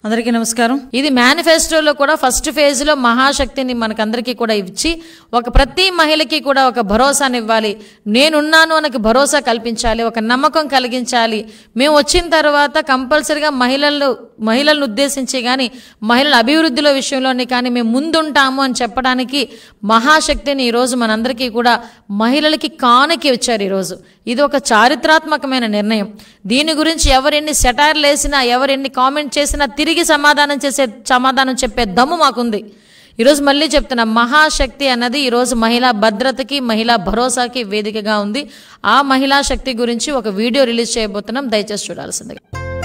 అందరికీ నమస్కారం ఇది మేనిఫెస్టోలో కూడా ఫస్ట్ ఫేజ్ లో మహాశక్తిని మనకందరికీ కూడా ఇచ్చి ఒక ప్రతి మహిళకి కూడా ఒక భరోసాని ఇవ్వాలి నేనున్నాను అనకి భరోసా కల్పించాలి ఒక నమ్మకం కలిగించాలి మేము వచ్చిన తర్వాత కంపల్సరిగా మహిళలు మహిళలను ఉద్దేశించి కానీ మహిళల అభివృద్ధిలో విషయంలోని కానీ మేము ముందుంటాము అని చెప్పడానికి మహాశక్తిని ఈరోజు మనందరికీ కూడా మహిళలకి కానుక ఇచ్చారు ఈరోజు ఇది ఒక చారిత్రాత్మకమైన నిర్ణయం దీని గురించి ఎవరెన్ని సెటైర్లు వేసినా ఎవరెన్ని కామెంట్ చేసినా తిరిగి సమాధానం చేసే సమాధానం చెప్పే దమ్ము మాకుంది ఈరోజు మళ్ళీ చెప్తున్నా మహాశక్తి అన్నది ఈరోజు మహిళా భద్రతకి మహిళా భరోసాకి వేదికగా ఉంది ఆ మహిళా శక్తి గురించి ఒక వీడియో రిలీజ్ చేయబోతున్నాం దయచేసి చూడాల్సిందిగా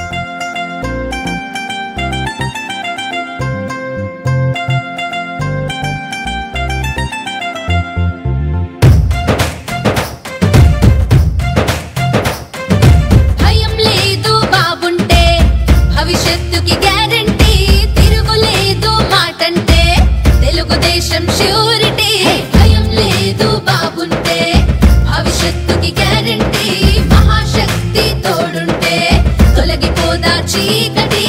భయం లేదు బాబుంటే భవిష్యత్తుకి గ్యారంటీ తిరుగులేదు మాటంటే తెలుగుదేశం ష్యూరిటీ భయం లేదు బాబుంటే భవిష్యత్తుకి గ్యారంటీ మహాశక్తి తోడుంటే తొలగిపోదా చీకటి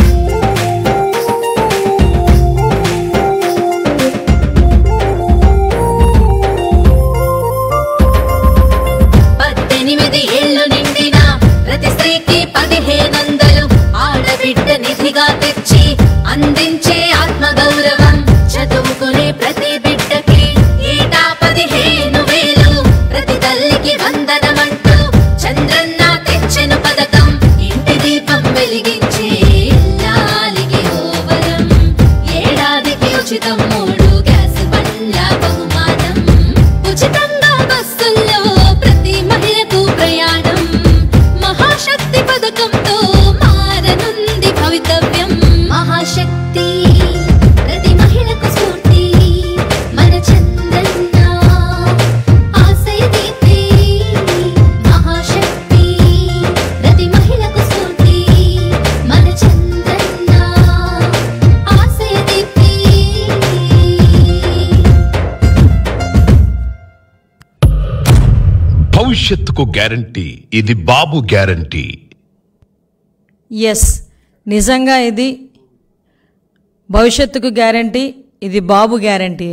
పద్దెనిమిది ఏళ్ళు నిండిన ప్రతి స్త్రీకి పదిహేనొందలు ఆడబిడ్డ నిధిగా తెచ్చి అందించే ఆత్మగౌరవం చదువుకునే ప్రతి బిడ్డకి ఏటా పదిహేను వేలు ప్రతి తల్లికి వందనమంటూ చంద్రన్న తెచ్చెను పథకం ఇంటి దీపం వెలిగించే ఇల్లాలికి ఓవరం ఏడాదికి ఉచితం మూడు గ్యాస్ బండ్ల బహుమానం ఉచితంగా బస్సుల్లో ప్రతి మహిళకు ప్రయాణం మహాశక్తి పథకంతో మారనుంది భవితవ్యం మహాశక్తి ప్రతి మహిళకు స్ఫూర్తి మన చంద్రన్న ఆశయ దీప్తి మహాశక్తి ప్రతి మహిళకు స్ఫూర్తి మన చంద్రన్న ఆశయ దీప్తి భవిష్యత్తుకు గ్యారంటీ ఇది బాబు గ్యారంటీ ఎస్ నిజంగా ఇది భవిష్యత్తుకు గ్యారంటీ ఇది బాబు గ్యారంటీ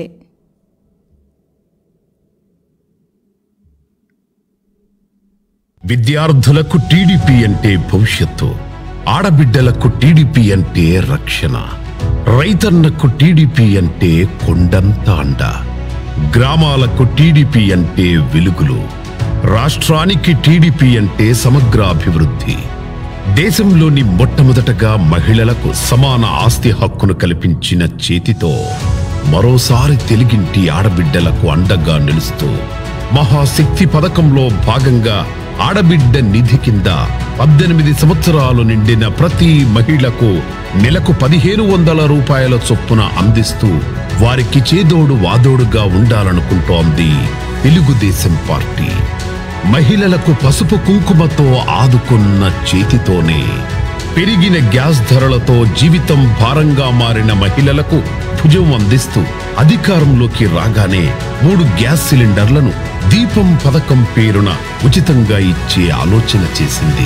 విద్యార్థులకు టీడీపీ అంటే భవిష్యత్తు ఆడబిడ్డలకు టీడీపీ అంటే రక్షణ రైతన్నకు టీడీపీ అంటే కొండంత అండ గ్రామాలకు టీడీపీ అంటే వెలుగులు రాష్ట్రానికి టీడీపీ అంటే సమగ్ర అభివృద్ధి దేశంలోని మొట్టమొదటగా మహిళలకు సమాన ఆస్తి హక్కును కల్పించిన చేతితో మరోసారి తెలుగింటి ఆడబిడ్డలకు అండగా నిలుస్తూ మహాశక్తి పథకంలో భాగంగా ఆడబిడ్డ నిధి కింద పద్దెనిమిది సంవత్సరాలు నిండిన ప్రతి మహిళకు నెలకు పదిహేను వందల రూపాయల చొప్పున అందిస్తూ వారికి చేదోడు వాదోడుగా ఉండాలనుకుంటోంది తెలుగుదేశం పార్టీ మహిళలకు పసుపు కుంకుమతో ఆదుకున్న చేతితోనే పెరిగిన గ్యాస్ ధరలతో జీవితం భారంగా మారిన మహిళలకు భుజం అందిస్తూ అధికారంలోకి రాగానే మూడు గ్యాస్ సిలిండర్లను దీపం పథకం పేరున ఉచితంగా ఇచ్చే ఆలోచన చేసింది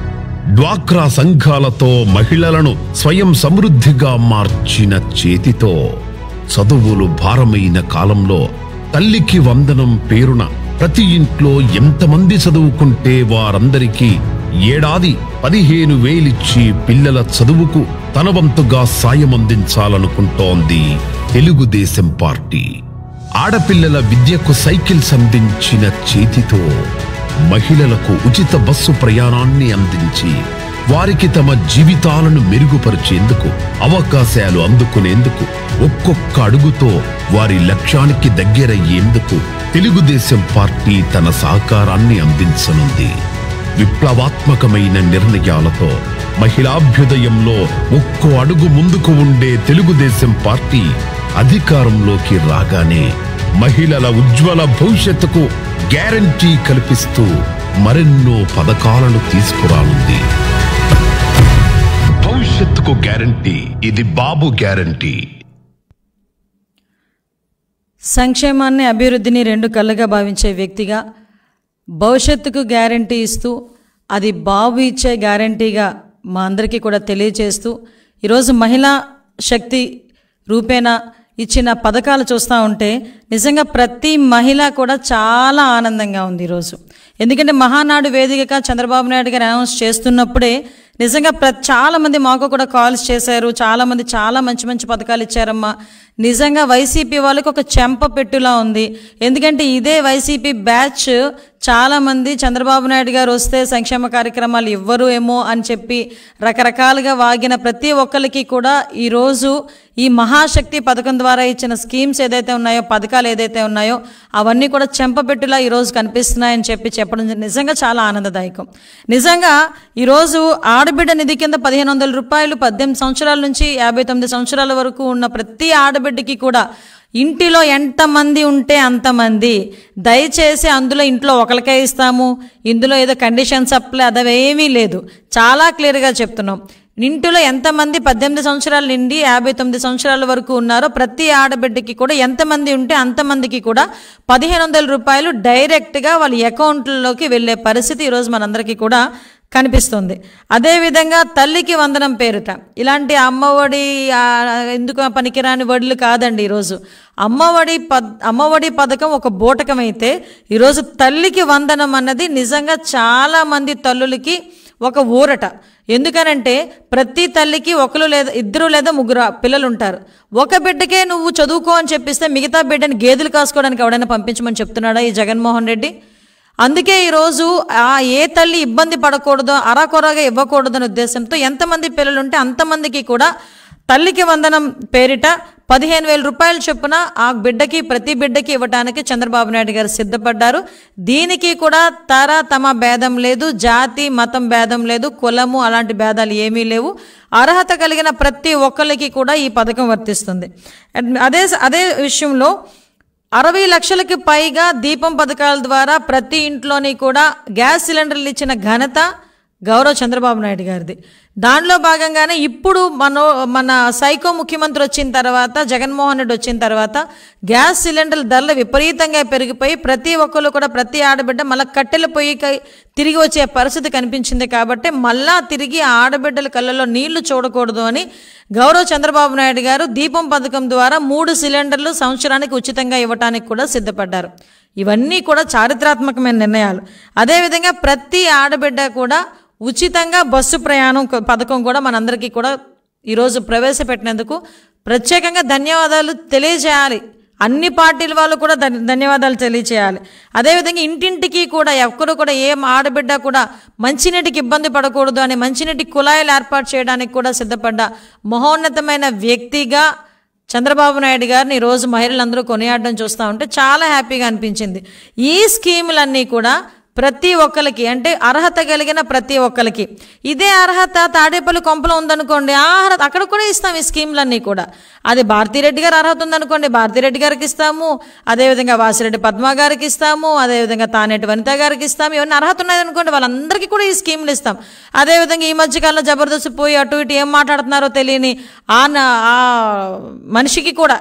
డ్వాక్రా సంఘాలతో మహిళలను స్వయం సమృద్ధిగా మార్చిన చేతితో చదువులు భారమైన కాలంలో తల్లికి వందనం పేరున ప్రతి ఇంట్లో ఎంతమంది చదువుకుంటే వారందరికీ ఏడాది పదిహేను వేలిచ్చి పిల్లల చదువుకు తన వంతుగా సాయం అందించాలనుకుంటోంది తెలుగుదేశం పార్టీ ఆడపిల్లల విద్యకు సైకిల్స్ అందించిన చేతితో మహిళలకు ఉచిత బస్సు ప్రయాణాన్ని అందించి వారికి తమ జీవితాలను మెరుగుపరిచేందుకు అవకాశాలు అందుకునేందుకు ఒక్కొక్క అడుగుతో వారి లక్ష్యానికి దగ్గరయ్యేందుకు తెలుగుదేశం పార్టీ తన సహకారాన్ని అందించనుంది విప్లవాత్మకమైన నిర్ణయాలతో మహిళాభ్యుదయంలో ఒక్కో అడుగు ముందుకు ఉండే తెలుగుదేశం పార్టీ అధికారంలోకి రాగానే మహిళల ఉజ్వల భవిష్యత్తుకు గ్యారంటీ కల్పిస్తూ మరెన్నో పథకాలను తీసుకురానుంది భవిష్యత్తుకు గ్యారంటీ ఇది బాబు గ్యారంటీ సంక్షేమాన్ని అభివృద్ధిని రెండు కళ్ళుగా భావించే వ్యక్తిగా భవిష్యత్తుకు గ్యారంటీ ఇస్తూ అది బాబు ఇచ్చే గ్యారంటీగా మా అందరికీ కూడా తెలియజేస్తూ ఈరోజు మహిళా శక్తి రూపేణ ఇచ్చిన పథకాలు చూస్తూ ఉంటే నిజంగా ప్రతి మహిళ కూడా చాలా ఆనందంగా ఉంది ఈరోజు ఎందుకంటే మహానాడు వేదికగా చంద్రబాబు నాయుడు గారు అనౌన్స్ చేస్తున్నప్పుడే నిజంగా ప్ర చాలామంది మాకు కూడా కాల్స్ చేశారు చాలామంది చాలా మంచి మంచి పథకాలు ఇచ్చారమ్మా నిజంగా వైసీపీ వాళ్ళకి ఒక చెంప పెట్టులా ఉంది ఎందుకంటే ఇదే వైసీపీ బ్యాచ్ చాలామంది చంద్రబాబు నాయుడు గారు వస్తే సంక్షేమ కార్యక్రమాలు ఇవ్వరు ఏమో అని చెప్పి రకరకాలుగా వాగిన ప్రతి ఒక్కరికి కూడా ఈరోజు ఈ మహాశక్తి పథకం ద్వారా ఇచ్చిన స్కీమ్స్ ఏదైతే ఉన్నాయో పథకాలు ఏదైతే ఉన్నాయో అవన్నీ కూడా చెంపపెట్టులా ఈరోజు కనిపిస్తున్నాయని చెప్పి చెప్పడం నిజంగా చాలా ఆనందదాయకం నిజంగా ఈరోజు ఆడబిడ్డ నిధి కింద పదిహేను వందల రూపాయలు పద్దెనిమిది సంవత్సరాల నుంచి యాభై తొమ్మిది సంవత్సరాల వరకు ఉన్న ప్రతి ఆడబిడ్డకి కూడా ఇంటిలో ఎంతమంది ఉంటే అంతమంది దయచేసి అందులో ఇంట్లో ఒకరికే ఇస్తాము ఇందులో ఏదో కండిషన్స్ అప్లై అదవేమీ లేదు చాలా క్లియర్గా చెప్తున్నాం ఇంటిలో ఎంతమంది పద్దెనిమిది సంవత్సరాల నుండి యాభై తొమ్మిది సంవత్సరాల వరకు ఉన్నారో ప్రతి ఆడబిడ్డకి కూడా ఎంతమంది ఉంటే అంతమందికి కూడా పదిహేను వందల రూపాయలు డైరెక్ట్గా వాళ్ళ అకౌంట్లలోకి వెళ్ళే పరిస్థితి ఈరోజు మనందరికీ కూడా కనిపిస్తుంది అదేవిధంగా తల్లికి వందనం పేరుట ఇలాంటి అమ్మఒడి ఆ, ఎందుకు పనికిరాని వడ్లు కాదండి ఈరోజు అమ్మఒడి పద్ అమ్మఒడి పథకం ఒక బూటకమైతే ఈరోజు తల్లికి వందనం అన్నది నిజంగా చాలా మంది తల్లులకి ఒక ఊరట ఎందుకనంటే ప్రతి తల్లికి ఒకరు లేదా ఇద్దరు లేదా ముగ్గురు పిల్లలు ఉంటారు ఒక బిడ్డకే నువ్వు చదువుకో అని చెప్పిస్తే మిగతా బిడ్డని గేదెలు కాసుకోవడానికి ఎవడైనా పంపించమని చెప్తున్నాడా ఈ జగన్మోహన్ రెడ్డి అందుకే ఈరోజు ఆ ఏ తల్లి ఇబ్బంది పడకూడదో అరాకొరగా ఇవ్వకూడదనే ఉద్దేశంతో ఎంతమంది పిల్లలు ఉంటే అంతమందికి కూడా తల్లికి వందనం పేరిట పదిహేను వేల రూపాయల చొప్పున ఆ బిడ్డకి ప్రతి బిడ్డకి ఇవ్వడానికి చంద్రబాబు నాయుడు గారు సిద్ధపడ్డారు దీనికి కూడా తర తమ భేదం లేదు జాతి మతం భేదం లేదు కులము అలాంటి భేదాలు ఏమీ లేవు అర్హత కలిగిన ప్రతి ఒక్కరికి కూడా ఈ పథకం వర్తిస్తుంది అండ్ అదే అదే విషయంలో అరవై లక్షలకి పైగా దీపం పథకాల ద్వారా ప్రతి ఇంట్లోని కూడా గ్యాస్ సిలిండర్లు ఇచ్చిన ఘనత గౌరవ్ చంద్రబాబు నాయుడు గారిది దానిలో భాగంగానే ఇప్పుడు మన మన సైకో ముఖ్యమంత్రి వచ్చిన తర్వాత జగన్మోహన్ రెడ్డి వచ్చిన తర్వాత గ్యాస్ సిలిండర్ల ధరలు విపరీతంగా పెరిగిపోయి ప్రతి ఒక్కరు కూడా ప్రతి ఆడబిడ్డ మళ్ళీ కట్టెల పొయ్యికి తిరిగి వచ్చే పరిస్థితి కనిపించింది కాబట్టి మళ్ళా తిరిగి ఆ ఆడబిడ్డల కళ్ళలో నీళ్లు చూడకూడదు అని గౌరవ్ చంద్రబాబు నాయుడు గారు దీపం పథకం ద్వారా మూడు సిలిండర్లు సంవత్సరానికి ఉచితంగా ఇవ్వడానికి కూడా సిద్ధపడ్డారు ఇవన్నీ కూడా చారిత్రాత్మకమైన నిర్ణయాలు అదేవిధంగా ప్రతి ఆడబిడ్డ కూడా ఉచితంగా బస్సు ప్రయాణం కొ- పథకం కూడా మనందరికీ కూడా ఈరోజు ప్రవేశపెట్టినందుకు ప్రత్యేకంగా ధన్యవాదాలు తెలియజేయాలి అన్ని పార్టీల వాళ్ళు కూడా ధన్- ధన్యవాదాలు తెలియచేయాలి అదేవిధంగా ఇంటింటికి కూడా ఎక్కరు కూడా ఏ ఆడబిడ్డ కూడా మంచినీటికి ఇబ్బంది పడకూడదు అని మంచినీటి కుళాయిలు ఏర్పాటు చేయడానికి కూడా సిద్ధపడ్డ మహోన్నతమైన వ్యక్తిగా చంద్రబాబు నాయుడు గారిని ఈరోజు మహిళలందరూ కొనియాడడం చూస్తూ ఉంటే చాలా హ్యాపీగా అనిపించింది ఈ స్కీములన్నీ కూడా ప్రతి ఒక్కరికి అంటే అర్హత కలిగిన ప్రతి ఒక్కరికి ఇదే అర్హత తాడేపల్లి కొంపలో ఉందనుకోండి ఆ అర్హత అక్కడ కూడా ఇస్తాం ఈ స్కీమ్లన్నీ కూడా అది భారతిరెడ్డి గారు అర్హత ఉందనుకోండి భారతిరెడ్డి గారికి ఇస్తాము అదేవిధంగా వాసిరెడ్డి పద్మ గారికి ఇస్తాము అదేవిధంగా తానేటి వనిత గారికి ఇస్తాము ఇవన్నీ అర్హత ఉన్నాయనుకోండి వాళ్ళందరికీ కూడా ఈ స్కీమ్లు ఇస్తాం అదేవిధంగా ఈ మధ్యకాలంలో జబర్దస్త్ పోయి అటు ఇటు ఏం మాట్లాడుతున్నారో తెలియని ఆ న- ఆ మనిషికి కూడా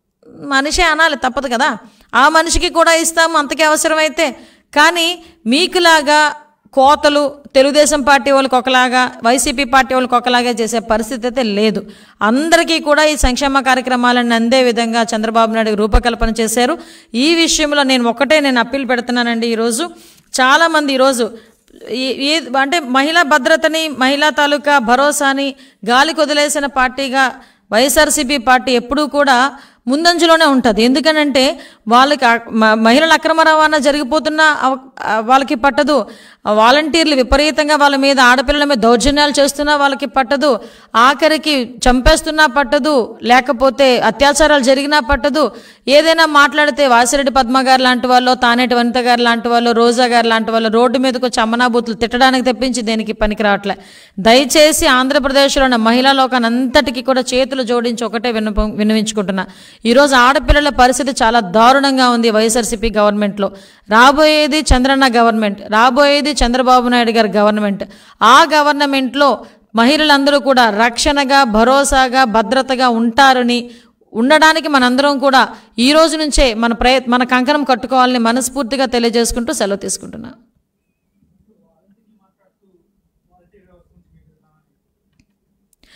మనిషే అనాలి తప్పదు కదా ఆ మనిషికి కూడా ఇస్తాము అంతకే అవసరమైతే కానీ మీకులాగా కోతలు తెలుగుదేశం పార్టీ వాళ్ళకి ఒకలాగా వైసీపీ పార్టీ వాళ్ళకి ఒకలాగా చేసే పరిస్థితి అయితే లేదు అందరికీ కూడా ఈ సంక్షేమ కార్యక్రమాలను అందే విధంగా చంద్రబాబు నాయుడు రూపకల్పన చేశారు ఈ విషయంలో నేను ఒకటే నేను అప్పీల్ పెడుతున్నానండి ఈరోజు చాలామంది ఈరోజు ఈ- ఈ అంటే మహిళా భద్రతని మహిళా తాలూకా భరోసాని గాలికి వదిలేసిన పార్టీగా వైఎస్ఆర్సీపీ పార్టీ ఎప్పుడూ కూడా ముందంజలోనే ఉంటుంది ఎందుకనంటే వాళ్ళకి ఆ- మ- మహిళల అక్రమ రవాణా జరిగిపోతున్న అవ- ఆ వాళ్ళకి పట్టదు ఆ వాలంటీర్లు విపరీతంగా వాళ్ళ మీద ఆడపిల్లల మీద దౌర్జన్యాలు చేస్తున్నా వాళ్ళకి పట్టదు ఆఖరికి చంపేస్తున్నా పట్టదు లేకపోతే అత్యాచారాలు జరిగినా పట్టదు ఏదైనా మాట్లాడితే వాసిరెడ్డి పద్మ గారు లాంటి వాళ్ళు తానేటి వనిత గారు లాంటి వాళ్ళు రోజా గారు లాంటి వాళ్ళు రోడ్డు మీదకి వచ్చి అమ్మనాబూతులు తిట్టడానికి తెప్పించి దేనికి పనికి రావట్లే దయచేసి ఆంధ్రప్రదేశ్లో ఉన్న మహిళా లోకాన్ని అంతటికి కూడా చేతులు జోడించి ఒకటే విన్నపం విన్నవించుకుంటున్నా ఈరోజు ఆడపిల్లల పరిస్థితి చాలా దారుణంగా ఉంది వైఎస్ఆర్సీపీ గవర్నమెంట్లో రాబోయేది చంద్రన్న గవర్నమెంట్ రాబోయేది చంద్రబాబు నాయుడు గారి గవర్నమెంట్ ఆ గవర్నమెంట్లో మహిళలందరూ కూడా రక్షణగా భరోసాగా భద్రతగా ఉంటారని ఉండడానికి మనందరం కూడా ఈ రోజు నుంచే మన ప్రయ మన కంకణం కట్టుకోవాలని మనస్ఫూర్తిగా తెలియజేసుకుంటూ సెలవు తీసుకుంటున్నా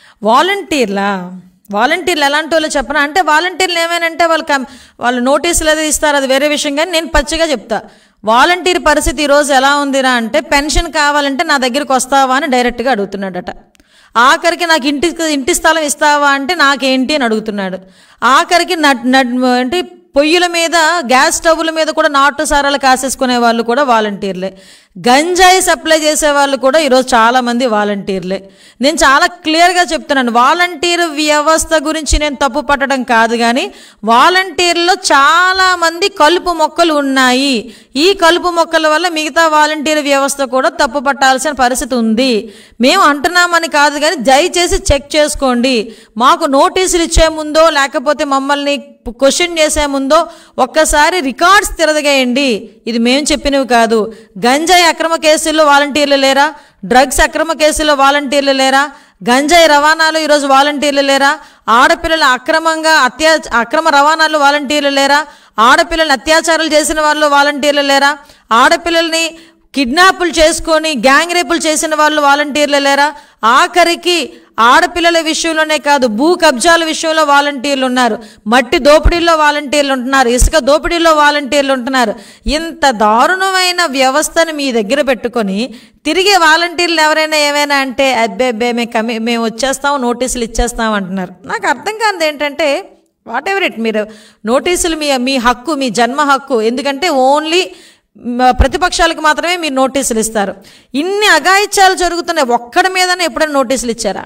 వాలంటీర్లా వాలంటీర్లు ఎలాంటి వాళ్ళు చెప్పనా అంటే వాలంటీర్లు ఏమైనంటే వాళ్ళు కం- వాళ్ళు నోటీసులు అది ఇస్తారు అది వేరే విషయం కానీ నేను పచ్చిగా చెప్తా వాలంటీర్ పరిస్థితి ఈరోజు ఎలా ఉందిరా అంటే పెన్షన్ కావాలంటే నా దగ్గరికి వస్తావా అని డైరెక్ట్గా అడుగుతున్నాడట ఆఖరికి నాకు ఇంటి ఇంటి స్థలం ఇస్తావా అంటే నాకేంటి అని అడుగుతున్నాడు ఆఖరికి నడ్ నడ్ అంటే పొయ్యిల మీద గ్యాస్ స్టవ్ల మీద కూడా నాటు సారాలు కాసేసుకునే వాళ్ళు కూడా వాలంటీర్లే గంజాయి సప్లై చేసే వాళ్ళు కూడా ఈరోజు చాలామంది వాలంటీర్లే నేను చాలా క్లియర్గా చెప్తున్నాను వాలంటీర్ వ్యవస్థ గురించి నేను తప్పు పట్టడం కాదు కానీ వాలంటీర్లో చాలామంది కలుపు మొక్కలు ఉన్నాయి ఈ కలుపు మొక్కల వల్ల మిగతా వాలంటీర్ వ్యవస్థ కూడా తప్పు పట్టాల్సిన పరిస్థితి ఉంది మేము అంటున్నామని కాదు కానీ దయచేసి చెక్ చేసుకోండి మాకు నోటీసులు ఇచ్చే ముందో లేకపోతే మమ్మల్ని క్వశ్చన్ చేసే ముందో ఒక్కసారి రికార్డ్స్ తిరగేయండి ఇది మేము చెప్పినవి కాదు గంజాయి అక్రమ కేసుల్లో వాలంటీర్లు లేరా డ్రగ్స్ అక్రమ కేసుల్లో వాలంటీర్లు లేరా గంజాయి రవాణాలు ఈరోజు వాలంటీర్లు లేరా ఆడపిల్లలు అక్రమంగా అత్యా అక్రమ రవాణాలు వాలంటీర్లు లేరా ఆడపిల్లల్ని అత్యాచారాలు చేసిన వాళ్ళు వాలంటీర్లు లేరా ఆడపిల్లల్ని కిడ్నాపులు చేసుకొని గ్యాంగ్ రేపులు చేసిన వాళ్ళు వాలంటీర్లు లేరా ఆఖరికి ఆడపిల్లల విషయంలోనే కాదు భూ కబ్జాల విషయంలో వాలంటీర్లు ఉన్నారు మట్టి దోపిడీల్లో వాలంటీర్లు ఉంటున్నారు ఇసుక దోపిడీలో వాలంటీర్లు ఉంటున్నారు ఇంత దారుణమైన వ్యవస్థను మీ దగ్గర పెట్టుకొని తిరిగి వాలంటీర్లు ఎవరైనా ఏమైనా అంటే అబ్బే అబ్బే మేము కమి మేము వచ్చేస్తాం నోటీసులు ఇచ్చేస్తాం అంటున్నారు నాకు అర్థం కానిది ఏంటంటే వాట్ ఎవర్ ఇట్ మీరు నోటీసులు మీ మీ హక్కు మీ జన్మ హక్కు ఎందుకంటే ఓన్లీ మ, ప్రతిపక్షాలకు మాత్రమే మీరు నోటీసులు ఇస్తారు ఇన్ని అఘాయిత్యాలు జరుగుతున్నాయి ఒక్కడి మీదనే ఎప్పుడైనా నోటీసులు ఇచ్చారా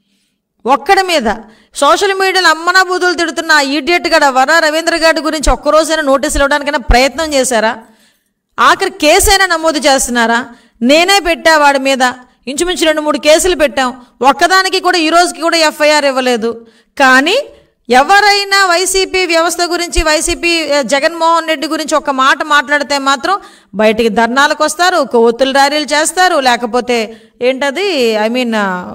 ఒక్కడి మీద సోషల్ మీడియాలో అమ్మనా బూతులు తిడుతున్న ఆ ఈడియట్ గడ వర రవీంద్ర గారి గురించి ఒక్కరోజైనా నోటీసులు ఇవ్వడానికైనా ప్రయత్నం చేశారా ఆఖరి కేసైనా నమోదు చేస్తున్నారా నేనే పెట్టా వాడి మీద ఇంచుమించు రెండు మూడు కేసులు పెట్టాం ఒక్కదానికి కూడా ఈ రోజుకి కూడా ఎఫ్ఐఆర్ ఇవ్వలేదు కానీ ఎవరైనా వైసీపీ వ్యవస్థ గురించి వైసీపీ ఆ, జగన్మోహన్ రెడ్డి గురించి ఒక మాట మాట్లాడితే మాత్రం బయటికి ధర్నాలకు వస్తారు కొవ్వొత్తులు ర్యాలీలు చేస్తారు లేకపోతే ఏంటది ఐ మీన్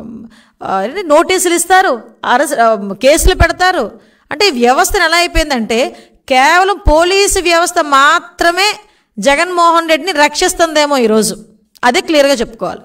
నోటీసులు ఇస్తారు అరెస్ట్ ఆ, కేసులు పెడతారు అంటే ఈ వ్యవస్థను ఎలా అయిపోయిందంటే కేవలం పోలీసు వ్యవస్థ మాత్రమే జగన్మోహన్ రెడ్డిని రక్షిస్తుందేమో ఈరోజు అదే క్లియర్గా చెప్పుకోవాలి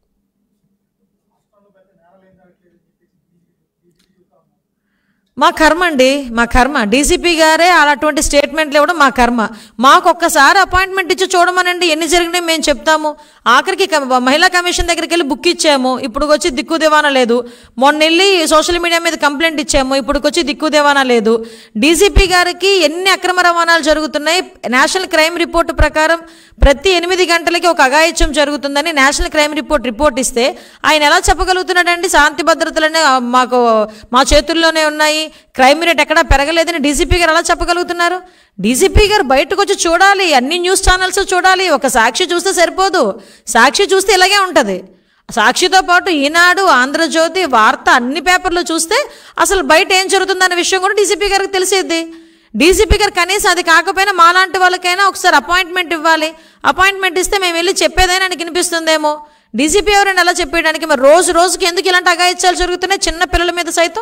మా కర్మ అండి మా కర్మ డీసీపీ గారే అలాంటి స్టేట్మెంట్లు ఇవ్వడం మా కర్మ మాకు ఒక్కసారి అపాయింట్మెంట్ ఇచ్చి చూడమనండి ఎన్ని జరిగినాయి మేము చెప్తాము ఆఖరికి కమ- మహిళా కమిషన్ దగ్గరికి వెళ్ళి బుక్ ఇచ్చాము ఇప్పుడు వచ్చి దిక్కు దివానా లేదు మొన్న వెళ్ళి సోషల్ మీడియా మీద కంప్లైంట్ ఇచ్చాము ఇప్పుడు వచ్చి దిక్కు దివానా లేదు డీసీపీ గారికి ఎన్ని అక్రమ రవాణాలు జరుగుతున్నాయి నేషనల్ క్రైమ్ రిపోర్ట్ ప్రకారం ప్రతి ఎనిమిది గంటలకి ఒక అఘాయిత్యం జరుగుతుందని నేషనల్ క్రైమ్ రిపోర్ట్ రిపోర్ట్ ఇస్తే ఆయన ఎలా చెప్పగలుగుతున్నాడండి శాంతి భద్రతలనే ఆ, మాకు మా చేతుల్లోనే ఉన్నాయి క్రైమ్ రేట్ ఎక్కడా పెరగలేదని డీసీపీ గారు ఎలా చెప్పగలుగుతున్నారు డీసీపీ గారు బయటకు వచ్చి చూడాలి అన్ని న్యూస్ ఛానల్స్ చూడాలి ఒక సాక్షి చూస్తే సరిపోదు సాక్షి చూస్తే ఇలాగే ఉంటుంది సాక్షితో పాటు ఈనాడు ఆంధ్రజ్యోతి వార్త అన్ని పేపర్లు చూస్తే అసలు బయట ఏం జరుగుతుందన్న విషయం కూడా డీసీపీ గారికి తెలిసేది డీసీపీ గారు కనీసం అది కాకపోయినా మాలాంటి వాళ్ళకైనా ఒకసారి అపాయింట్మెంట్ ఇవ్వాలి అపాయింట్మెంట్ ఇస్తే మేము వెళ్ళి చెప్పేదైనా ఆయనకి వినిపిస్తుందేమో డీసీపీ ఎవరైనా ఎలా చెప్పేయడానికి మరి రోజు రోజుకి ఎందుకు ఇలాంటి అఘాయిత్యాలు జరుగుతున్నాయి చిన్న పిల్లల మీద సైతం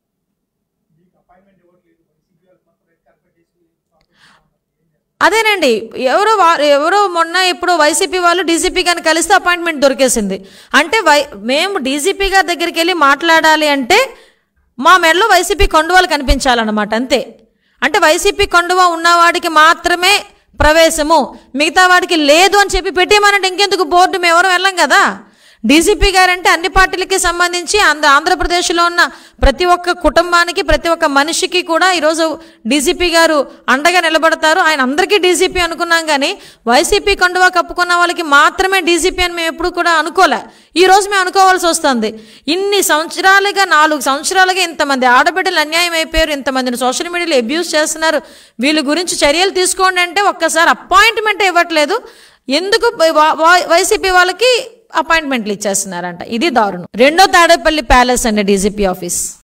అదేనండి ఎవరో వా- ఎవరో మొన్న ఇప్పుడు వైసీపీ వాళ్ళు డీసీపీ గారిని కలిస్తే అపాయింట్మెంట్ దొరికేసింది అంటే వై మేము డీసీపీ గారి దగ్గరికి వెళ్ళి మాట్లాడాలి అంటే మా మెడలో వైసీపీ కండువాలు కనిపించాలన్నమాట అంతే అంటే వైసీపీ కండువా ఉన్నవాడికి మాత్రమే ప్రవేశము మిగతా వాడికి లేదు అని చెప్పి పెట్టేమనంటే ఇంకెందుకు బోర్డు మేము ఎవరు వెళ్ళం కదా డీసీపీ గారంటే అన్ని పార్టీలకి సంబంధించి ఆంధ్ర ఆంధ్రప్రదేశ్లో ఉన్న ప్రతి ఒక్క కుటుంబానికి ప్రతి ఒక్క మనిషికి కూడా ఈరోజు డీసీపీ గారు అండగా నిలబడతారు ఆయన అందరికీ డీసీపీ అనుకున్నాం కానీ వైసీపీ కండువా కప్పుకున్న వాళ్ళకి మాత్రమే డీసీపీ అని మేము ఎప్పుడు కూడా అనుకోలే ఈ రోజు మేము అనుకోవాల్సి వస్తుంది ఇన్ని సంవత్సరాలుగా నాలుగు సంవత్సరాలుగా ఇంతమంది ఆడబిడ్డలు అన్యాయం అయిపోయారు ఇంతమందిని సోషల్ మీడియాలో అబ్యూస్ చేస్తున్నారు వీళ్ళ గురించి చర్యలు తీసుకోండి అంటే ఒక్కసారి అపాయింట్మెంట్ ఇవ్వట్లేదు ఎందుకు వా- వా- వైసీపీ వాళ్ళకి అపాయింట్మెంట్లు ఇచ్చేస్తున్నారంట ఇది దారుణం రెండో తాడేపల్లి ప్యాలెస్ అండి డీజీపీ ఆఫీస్